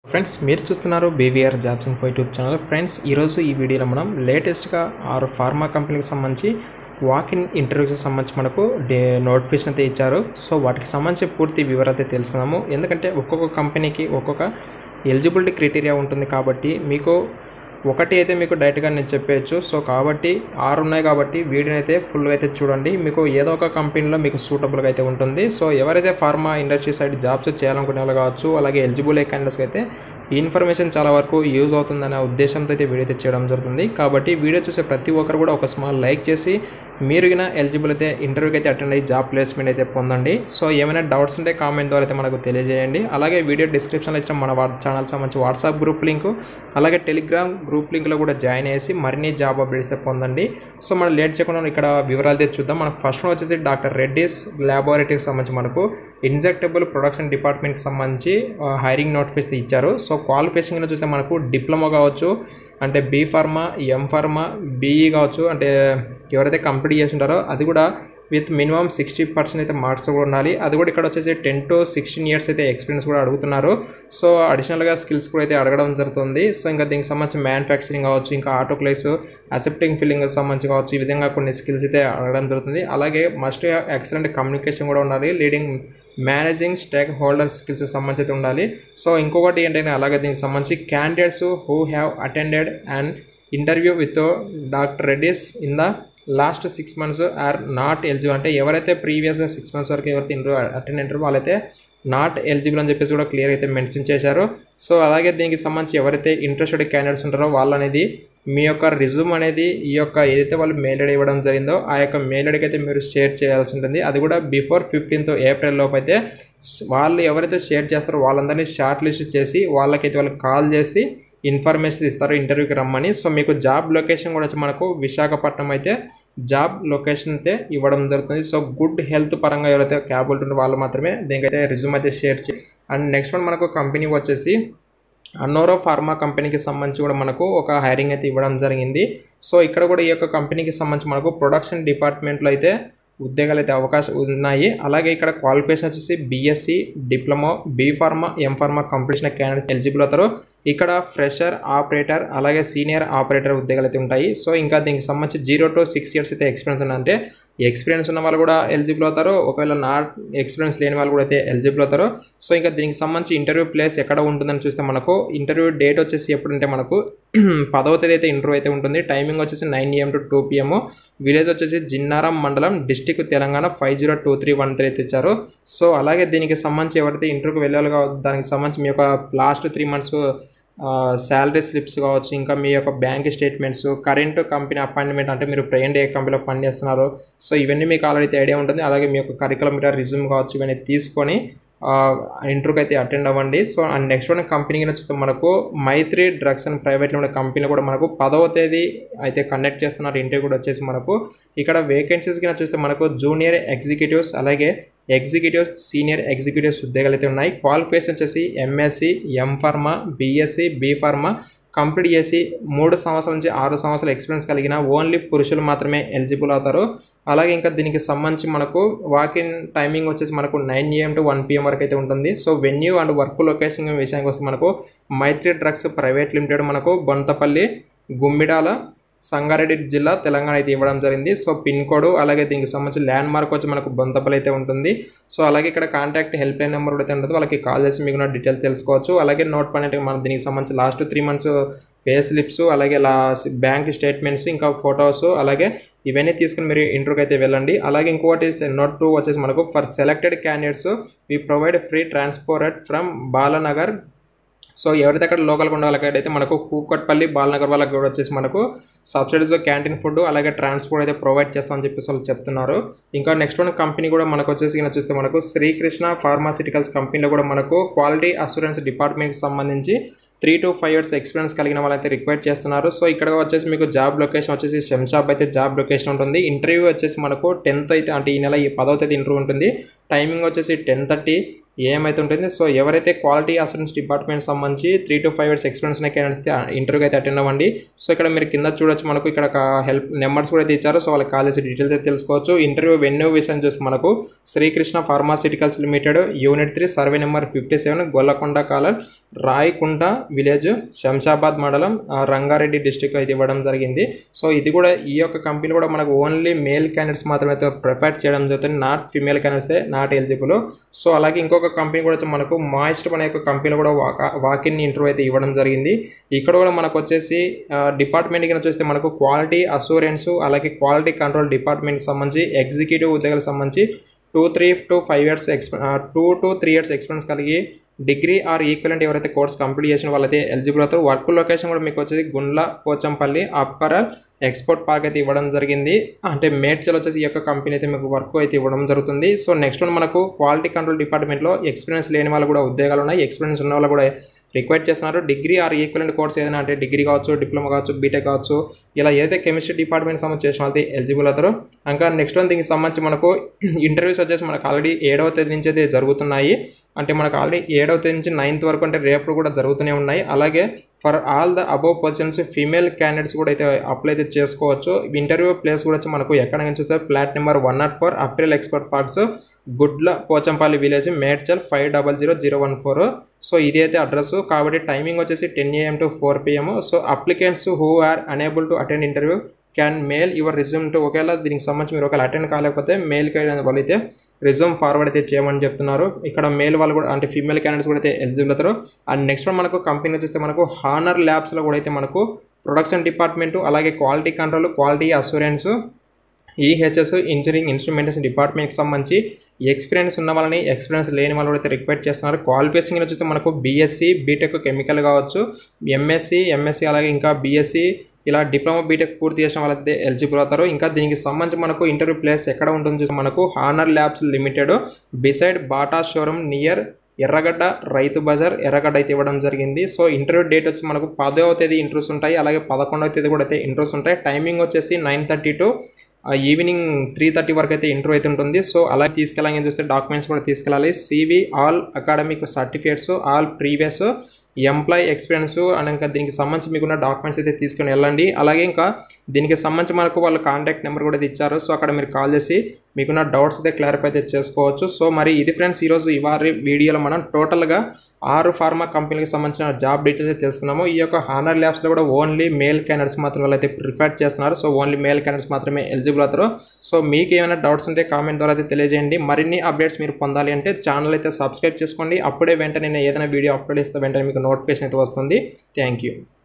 friends మీరు చూస్తున్నారు BVR jobs info YouTube channel friends ఈరోజు ఈ వీడియోలో మనం లేటెస్ట్గా ఆరు ఫార్మా కంపెనీకి సంబంధించి వాక్ ఇన్ ఇంటర్వ్యూకి సంబంధించి మనకు డే నోటిఫికేషన్ అయితే ఇచ్చారు సో వాటికి సంబంధించి పూర్తి వివరాలు అయితే తెలుసుకుందాము ఎందుకంటే ఒక్కొక్క కంపెనీకి ఒక్కొక్క ఎలిజిబిలిటీ క్రైటీరియా ఉంటుంది కాబట్టి మీకు ఒకటి అయితే మీకు డైరెక్ట్గా నేను చెప్పేయచ్చు సో కాబట్టి ఆరు ఉన్నాయి కాబట్టి వీడియోని అయితే ఫుల్గా అయితే చూడండి మీకు ఏదో ఒక కంపెనీలో మీకు సూటబుల్గా అయితే ఉంటుంది సో ఎవరైతే ఫార్మా ఇండస్ట్రీ సైడ్ జాబ్స్ చేయాలనుకునే వాళ్ళు కావచ్చు అలాగే ఎలిజిబుల్ క్యాండిడేట్స్కి అయితే ఈ ఇన్ఫర్మేషన్ చాలా వరకు యూజ్ అవుతుందనే ఉద్దేశంతో అయితే వీడియో అయితే చేయడం జరుగుతుంది కాబట్టి వీడియో చూసే ప్రతి ఒక్కరు కూడా ఒక స్మాల్ లైక్ చేసి మీరు గిన ఎలిజిబుల్ అయితే ఇంటర్వ్యూకి అయితే అటెండ్ అయ్యి జాబ్ ప్లేస్మెంట్ అయితే పొందండి సో ఏమైనా డౌట్స్ ఉంటే కామెంట్ ద్వారా అయితే మనకు తెలియజేయండి అలాగే వీడియో డిస్క్రిప్షన్లో ఇచ్చిన మన ఛానల్ సంబంధించి వాట్సాప్ గ్రూప్ లింక్ అలాగే టెలిగ్రామ్ గ్రూప్ లింక్లో కూడా జాయిన్ చేసి మరిన్ని జాబ్ అప్డేట్స్ అయితే పొందండి సో మనం లేట్ చేయకుండా ఇక్కడ వివరాలు అయితే చూద్దాం మనకు ఫస్ట్ వచ్చేసి డాక్టర్ రెడ్డిస్ ల్యాబొరేటరీకి సంబంధించి మనకు ఇన్జెక్టబుల్ ప్రొడక్షన్ డిపార్ట్మెంట్కి సంబంధించి హైరింగ్ నోటిఫికేషన్ ఇచ్చారు సో క్వాలిఫికేషన్లో చూస్తే మనకు డిప్లొమా కావచ్చు అంటే B pharma M pharma BE కావచ్చు అంటే ఎవరైతే కంప్లీట్ చేసి ఉంటారో అది కూడా విత్ మినిమం సిక్స్టీ పర్సెంట్ అయితే మార్క్స్ కూడా ఉండాలి అది కూడా ఇక్కడ వచ్చేసి టెన్ టు సిక్స్టీన్ ఇయర్స్ అయితే ఎక్స్పీరియన్స్ కూడా అడుగుతున్నారు సో అడిషనల్గా స్కిల్స్ కూడా అయితే అడగడం జరుగుతుంది సో ఇంకా దీనికి సంబంధించి మ్యానుఫ్యాక్చరింగ్ కావచ్చు ఇంకా ఆటో క్లైస్ అసెప్టింగ్ ఫిల్లింగ్ సంబంధించి కావచ్చు ఈ విధంగా కొన్ని స్కిల్స్ అయితే అడగడం జరుగుతుంది అలాగే మస్ట్ ఎక్సలెంట్ కమ్యూనికేషన్ కూడా ఉండాలి leading managing stakeholder skills సంబంధించి అయితే ఉండాలి సో ఇంకొకటి ఏంటంటే అలాగే దీనికి సంబంధించి candidates who have attended and interview with doctor Reddy's in the last six months are not eligible అంటే ఎవరైతే ప్రీవియస్గా సిక్స్ మంత్స్ వరకు ఎవరైతే ఇంటర్వ్యూ అటెండ్ ఇంటర్వ్యూ వాళ్ళైతే నాట్ ఎలిజిబుల్ అని చెప్పేసి కూడా క్లియర్ అయితే మెన్షన్ చేశారు సో అలాగే దీనికి సంబంధించి ఎవరైతే ఇంట్రెస్టెడ్ క్యాండిడేట్స్ ఉంటారో వాళ్ళు అనేది మీ యొక్క రిజ్యూమ్ అనేది ఈ యొక్క ఏదైతే వాళ్ళు మెయిల్ ఐడి ఇవ్వడం జరిగిందో ఆ యొక్క మెయిల్ ఐడికి అయితే మీరు షేర్ చేయాల్సి ఉంటుంది అది కూడా బిఫోర్ ఫిఫ్టీన్త్ ఏప్రిల్ లోపు అయితే వాళ్ళు ఎవరైతే షేర్ చేస్తారో వాళ్ళందరినీ షార్ట్ లిస్ట్ చేసి వాళ్ళకైతే వాళ్ళకి కాల్ చేసి ఇన్ఫర్మేషన్ ఇస్తారు ఇంటర్వ్యూకి రమ్మని సో మీకు జాబ్ లొకేషన్ కూడా వచ్చి మనకు విశాఖపట్నం అయితే జాబ్ లొకేషన్ అయితే ఇవ్వడం జరుగుతుంది సో గుడ్ హెల్త్ పరంగా ఎవరైతే క్యాబుల్ ఉంటే వాళ్ళు మాత్రమే దీనికైతే రిజ్యూమ్ అయితే షేర్ చేయి అండ్ నెక్స్ట్ వన్ మనకు కంపెనీ వచ్చేసి అన్నోరో ఫార్మా కంపెనీకి సంబంధించి కూడా మనకు ఒక హైరింగ్ అయితే ఇవ్వడం జరిగింది సో ఇక్కడ కూడా ఈ యొక్క కంపెనీకి సంబంధించి మనకు ప్రొడక్షన్ డిపార్ట్మెంట్లో అయితే ఉద్యోగాలు అయితే అవకాశం ఉన్నాయి అలాగే ఇక్కడ క్వాలిఫికేషన్ వచ్చేసి BSc diploma B pharma M pharma completion candidates eligible అవుతారు ఇక్కడ ఫ్రెషర్ ఆపరేటర్ అలాగే సీనియర్ ఆపరేటర్ ఉద్యోగాలు అయితే ఉంటాయి సో ఇంకా దీనికి సంబంధించి జీరో టు సిక్స్ ఇయర్స్ అయితే ఎక్స్పీరియన్స్ ఉందంటే ఎక్స్పీరియన్స్ ఉన్న వాళ్ళు కూడా ఎలిజిబుల్ అవుతారు ఒకవేళ నాట్ ఎక్స్పీరియన్స్ లేని వాళ్ళు కూడా అయితే ఎలిజిబుల్ అవుతారు సో ఇంకా దీనికి సంబంధించి ఇంటర్వ్యూ ప్లేస్ ఎక్కడ ఉంటుందని చూస్తే మనకు ఇంటర్వ్యూ డేట్ వచ్చేసి ఎప్పుడంటే మనకు పదవ తేదీ అయితే ఇంటర్వ్యూ అయితే ఉంటుంది టైమింగ్ వచ్చేసి nine AM to two PM village వచ్చేసి జిన్నారం మండలం district Telangana five zero two three one three అయితే ఇచ్చారు సో అలాగే దీనికి సంబంధించి ఎవరైతే ఇంటర్వ్యూకి వెళ్ళాలి దానికి సంబంధించి మీ యొక్క last three months salary slips కావచ్చు ఇంకా మీ యొక్క bank statements current company appointment అంటే మీరు ప్రజెంట్ ఏ కంపెనీలో పనిచేస్తున్నారో సో ఇవన్నీ మీకు ఆల్రెడీ ఐడియా ఉంటుంది అలాగే మీ యొక్క కరికులం మీద రిజ్యూమ్ కావచ్చు ఇవన్నీ తీసుకొని ఇంటర్వ్యూకి అయితే అటెండ్ అవ్వండి so and next one company చూస్తే మనకు Maithri drugs and private limited కంపెనీలో కూడా మనకు పదవ తేదీ అయితే కండక్ట్ చేస్తున్నారు ఇంటర్వ్యూ కూడా వచ్చేసి మనకు ఇక్కడ వేకెన్సీస్ కింద చూస్తే మనకు జూనియర్ ఎగ్జిక్యూటివ్స్ అలాగే ఎగ్జిక్యూటివ్స్ సీనియర్ ఎగ్జిక్యూటివ్స్ ఉద్యోగాలు అయితే ఉన్నాయి క్వాలిఫికేషన్ వచ్చేసి MSc M pharma BSc B pharma complete చేసి మూడు సంవత్సరాల నుంచి ఆరు సంవత్సరాల ఎక్స్పీరియన్స్ కలిగిన ఓన్లీ పురుషులు మాత్రమే ఎలిజిబుల్ అవుతారు అలాగే ఇంకా దీనికి సంబంధించి మనకు వాకిన్ టైమింగ్ వచ్చేసి మనకు nine AM to one PM వరకు అయితే ఉంటుంది so venue and work location విషయానికి వస్తే మనకు మైత్రి డ్రగ్స్ ప్రైవేట్ లిమిటెడ్ మనకు బొంతపల్లి గుమ్మిడాల సంగారెడ్డి జిల్లా తెలంగాణ అయితే ఇవ్వడం జరిగింది సో పిన్ కోడ్ అలాగే దీనికి సంబంధించి ల్యాండ్ మార్క్ వచ్చి మనకు బొంతపల్లి అయితే ఉంటుంది సో అలాగే ఇక్కడ కాంటాక్ట్ హెల్ప్ లైన్ నెంబర్ అయితే ఉంటుంది వాళ్ళకి కాల్ చేసి మీకు డీటెయిల్స్ తెలుసుకోవచ్చు అలాగే నోట్ పని అంటే మనం దీనికి సంబంధించి last three months pay slips అలాగే లాస్ట్ బ్యాంక్ స్టేట్మెంట్స్ ఇంకా ఫొటోస్ అలాగే ఇవన్నీ తీసుకుని మీరు ఇంటర్వ్యూకి అయితే వెళ్ళండి అలాగే ఇంకోటి నోట్ టూ వచ్చేసి మనకు for selected candidates we provide free transport from Balanagar so ఎవరైతే అక్కడ లోకల్గా ఉండే వాళ్ళకైతే మనకు కూకట్పల్లి బాలనగర్ వాళ్ళకి కూడా వచ్చేసి మనకు సబ్సిడీస్ క్యాంటీన్ ఫుడ్ అలాగే ట్రాన్స్పోర్ట్ అయితే ప్రొవైడ్ చేస్తామని చెప్పేసి వాళ్ళు చెప్తున్నారు ఇంకా నెక్స్ట్ వన్ కంపెనీ కూడా మనకు వచ్చేసి చూస్తే మనకు శ్రీకృష్ణ ఫార్మాసిటికల్స్ కంపెనీలో కూడా మనకు క్వాలిటీ అసూరెన్స్ డిపార్ట్మెంట్కి సంబంధించి three to five years experience కలిగిన వాళ్ళైతే రిక్వైర్ చేస్తున్నారు సో ఇక్కడ వచ్చేసి మీకు జాబ్ లొకేషన్ వచ్చేసి శంషాబ్ అయితే జాబ్ లొకేషన్ ఉంటుంది ఇంటర్వ్యూ వచ్చేసి మనకు టెన్త్ అయితే అంటే ఈ నెల ఈ పదవ తేదీ ఇంటర్వ్యూ ఉంటుంది టైమింగ్ వచ్చేసి టెన్ థర్టీ ఏమైతే ఉంటుంది సో ఎవరైతే క్వాలిటీ అసూరెన్స్ డిపార్ట్మెంట్ సంబంధించి three to five years experience ఉన్న క్యాండిడేట్స్ ఇంటర్వ్యూకి అయితే అటెండ్ అవ్వండి సో ఇక్కడ మీరు కింద చూడొచ్చు మనకు ఇక్కడ హెల్ప్ నెంబర్స్ కూడా అయితే ఇచ్చారు సో వాళ్ళకి కాల్ చేసి డీటెయిల్స్ అయితే తెలుసుకోవచ్చు ఇంటర్వ్యూ వెన్యూ విషయం చూస్తే మనకు Srikrishna pharmaceuticals limited unit three survey number fifty seven Gollakonda కాలర్ రాయకుంట విలేజ్ శంషాబాద్ మండలం ఆ, రంగారెడ్డి డిస్టిక్ అయితే ఇవ్వడం జరిగింది సో ఇది కూడా ఈ యొక్క కంపెనీ కూడా మనకు ఓన్లీ మేల్ క్యాండిడేట్స్ మాత్రమే అయితే ప్రిఫర్ చేయడం జరుగుతుంది not female candidates not eligible so అలాగే ఇంకొక కంపెనీ కూడా వచ్చి మనకు మాయిస్ట్ అనే యొక్క కంపెనీలో కూడా వాక్ ఇన్ ఇంటర్వ్యూ అయితే ఇవ్వడం జరిగింది ఇక్కడ కూడా మనకు వచ్చేసి డిపార్ట్మెంట్ కింద చూస్తే మనకు క్వాలిటీ అసూరెన్స్ అలాగే క్వాలిటీ కంట్రోల్ డిపార్ట్మెంట్కి సంబంధించి ఎగ్జిక్యూటివ్ ఉద్యోగాలకు సంబంధించి two three to five years ఎక్స్పీ two to three years experience కలిగి డిగ్రీ ఆర్ ఈక్వలెంట్ ఎవరైతే కోర్స్ కంప్లీట్ చేసిన వాళ్ళైతే ఎలిజిబుల్ అవుతారు వర్క్ లొకేషన్ కూడా మీకు వచ్చేసి Gundla Pochampally apparel export park అయితే ఇవ్వడం జరిగింది అంటే మేడ్చల్ వచ్చేసి ఈ యొక్క కంపెనీ అయితే మీకు వర్క్ అయితే ఇవ్వడం జరుగుతుంది సో నెక్స్ట్ వన్ మనకు క్వాలిటీ కంట్రోల్ డిపార్ట్మెంట్లో ఎక్స్పీరియన్స్ లేని వాళ్ళు కూడా ఉద్యోగాలు ఉన్నాయి ఎక్స్పీరియన్స్ ఉన్న వాళ్ళు కూడా రిక్వైర్ చేస్తున్నారు డిగ్రీ ఆర్ ఈక్వలెంట్ కోర్స్ ఏదైనా అంటే డిగ్రీ కావచ్చు డిప్లొమా కావచ్చు బీటెక్ కావచ్చు ఇలా ఏదైతే కెమిస్ట్రీ డిపార్ట్మెంట్ సంబంధించి చేసిన వాళ్ళైతే ఎలిజిబుల్ అవుతారో ఇంకా నెక్స్ట్ వన్ దీనికి సంబంధించి మనకు ఇంటర్వ్యూస్ వచ్చేసి మనకు ఆల్రెడీ ఏడవ తేదీ నుంచి అయితే జరుగుతున్నాయి అంటే మనకు ఆల్రెడీ ఏడవ తేదీ నుంచి నైన్త్ వరకు అంటే రేపు కూడా జరుగుతూనే ఉన్నాయి అలాగే for all the above positions female candidates కూడా అయితే అప్లై అయితే చేసుకోవచ్చు ఇంటర్వ్యూ ప్లేస్ కూడా వచ్చి మనకు ఎక్కడ నుంచి వస్తే flat number one nought four apparel export parks Gundla Pochampally village Medchal five double zero zero one four so ఇది అయితే అడ్రస్ కాబట్టి టైమింగ్ వచ్చేసి ten AM to four PM so applicants who are unable to attend interview can mail your resume to ఒకవేళ దీనికి సంబంధించి మీరు ఒకవేళ attend కాలేకపోతే mail వాళ్ళు అయితే రిజ్యూమ్ ఫార్వర్డ్ అయితే చేయమని చెప్తున్నారు ఇక్కడ మేల్ వాళ్ళు కూడా అంటే ఫీమేల్ క్యాండిడేట్స్ కూడా అయితే ఎలిజిబుల్ అవుతారు అండ్ నెక్స్ట్ మనకు కంపెనీ చూస్తే మనకు హానర్ ల్యాబ్స్లో కూడా అయితే మనకు ప్రొడక్షన్ డిపార్ట్మెంట్ అలాగే quality control quality assurance EHS engineering instrumentation డిపార్ట్మెంట్కి సంబంధించి ఎక్స్పీరియన్స్ ఉన్న వాళ్ళని ఎక్స్పీరియన్స్ లేని వాళ్ళు అయితే రిక్వెస్ట్ చేస్తున్నారు క్వాలిఫికేషన్ చూస్తే మనకు బీఎస్సీ బీటెక్ కెమికల్ కావచ్చు ఎంఎస్సి ఎంఎస్సి అలాగే ఇంకా బీఎస్సీ ఇలా డిప్లొమా బీటెక్ పూర్తి చేసిన వాళ్ళైతే ఎలిజిబుల్ అవుతారు ఇంకా దీనికి సంబంధించి మనకు ఇంటర్వ్యూ ప్లేస్ ఎక్కడ ఉంటుంది చూస్తే మనకు honour labs limited beside Bata showroom near Erragadda Rythu Bazar ఎర్రగడ్డ అయితే ఇవ్వడం జరిగింది సో ఇంటర్వ్యూ డేట్ వచ్చి మనకు పదవ తేదీ ఇంటర్వ్యూస్ ఉంటాయి అలాగే పదకొండవ తేదీ కూడా అయితే ఇంటర్వ్యూస్ ఉంటాయి టైమింగ్ వచ్చేసి nine thirty to evening three thirty వరకు అయితే ఇంటర్వ్యూ అయితే ఉంటుంది సో అలా తీసుకెళ్ళాలని చూస్తే డాక్యుమెంట్స్ కూడా తీసుకెళ్ళాలి CV all academic certificates all previous employ experience and ఇంకా దీనికి సంబంధించి మీకున్న డాక్యుమెంట్స్ అయితే తీసుకొని వెళ్ళండి అలాగే ఇంకా దీనికి సంబంధించి మనకు వాళ్ళు కాంటాక్ట్ నెంబర్ కూడా అయితే ఇచ్చారు సో అక్కడ మీరు కాల్ చేసి మీకున్న డౌట్స్ అయితే క్లారిఫై అయితే చేసుకోవచ్చు సో మరి ఇది ఫ్రెండ్స్ ఈరోజు ఇవారి వీడియోలో మనం టోటల్గా ఆరు ఫార్మా కంపెనీకి సంబంధించిన జాబ్ డీటెయిల్స్ అయితే తెలుస్తున్నాము ఈ యొక్క హానర్ ల్యాబ్స్లో కూడా ఓన్లీ మేల్ క్యాండిడేట్స్ మాత్రం వాళ్ళైతే ప్రిఫర్ చేస్తున్నారు సో ఓన్లీ మేల్ క్యాండిడేట్స్ మాత్రమే ఎలిజిబుల్ అవుతారు సో మీకు ఏమైనా డౌట్స్ ఉంటే కామెంట్ ద్వారా అయితే తెలియజేయండి మరిన్ని అప్డేట్స్ మీరు పొందాలి అంటే ఛానల్ అయితే సబ్స్క్రైబ్ చేసుకోండి అప్పుడే వెంటనే నేను ఏదైనా వీడియో అప్లోడ్ చేస్తే వెంటనే మీకు నోటిఫికేషన్ అయితే వస్తుంది థ్యాంక్ యూ